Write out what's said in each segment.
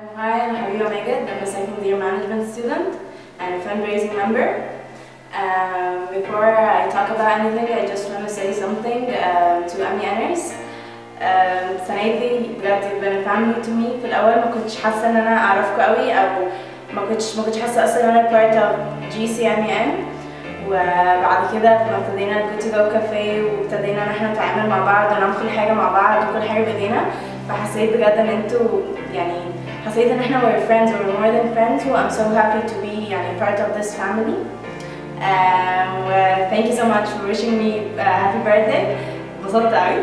Hi, I'm Habiba Megad. I'm a second year management student and a fundraising member. Um, before I talk about anything, I just want to say something um, to Ami Anners. Um, السنة دي بجد you've been a family to me. في الأول ما كنتش حاسة إن أنا أعرفكوا قوي أو ما كنتش ما كنتش حاسة أصلا إن أنا part of GCMEN وبعد كده لما ابتدينا الجو تو جو كافيه وابتدينا ان احنا نتعامل مع بعض ونعمل كل حاجه مع بعض وكل حاجه بايدينا فحسيت بجد ان انتوا يعني حسيت ان احنا we're friends we're more than friends و I'm so happy to be يعني part of this family um, و thank you so much for wishing me uh, happy birthday انبسطت قوي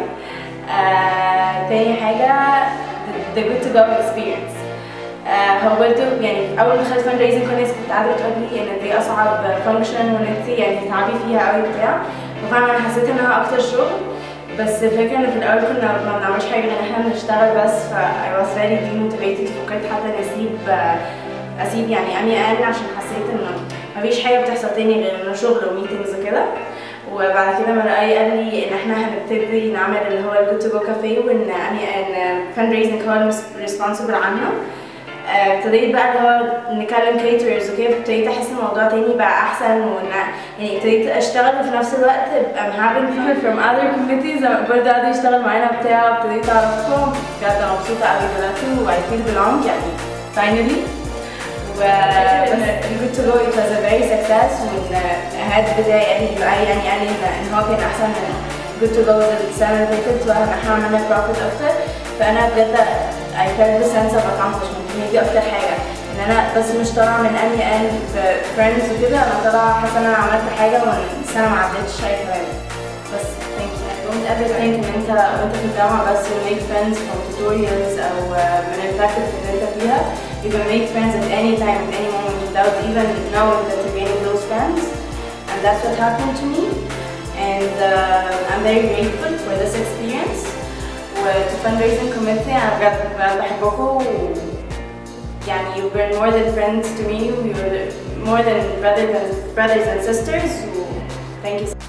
uh, تاني حاجة the, the good to go experience uh, هو برضه يعني اول ما دخلت فان ريزنج كل الناس كانت قاعده بتقول لي ان دي اصعب فانكشن وان انت يعني تتعبي فيها قوي بتاع وفعلا انا حسيت انها اكتر شغل بس الفكره ان في الاول كنا ما بنعملش حاجه غير ان احنا بنشتغل بس ف I was very demotivated فكرت حتى اني اسيب اسيب يعني امي اقل عشان حسيت انه مفيش حاجه بتحصل تاني غير انه شغل وميتنجز وكده وبعد كده مرأي قال لي ان احنا هنبتدي نعمل اللي هو الجو تو جو كافيه وان امي ان فان ريزنج هو ريسبونسبل عنه ابتديت بقى اللي هو نكلم كيترز وكده ابتديت احس الموضوع تاني بقى احسن وان يعني ابتديت اشتغل وفي نفس الوقت I'm having fun from other committees برضه قعدوا يشتغل معانا بتاع ابتديت اعرفهم بجد انا مبسوطه قوي دلوقتي و I feel belong يعني finally و الجود تو جو it was a very success وان هاد بتاعي قال لي يعني قال لي ان هو كان احسن من جود تو جو السنه اللي فاتت وان احنا عملنا بروفيت اكتر فانا بجد I felt the sense of accomplishment هي دي اكتر حاجه ان انا بس مش طالعه من اني ان فريندز وكده انا طالعه حاسه ان انا عملت حاجه والسنه ما عدتش شويه كمان بس thank you I don't ever think ان انت وانت في الجامعه بس you make friends from tutorials او من البراكتس اللي انت فيها you can make friends at any time at any moment without even knowing that you're gaining those friends and that's what happened to me and uh, I'm very grateful for this experience وتو fundraising committee انا بجد بحبكم يعني you were more than friends to me you were more than brothers and brothers and sisters thank you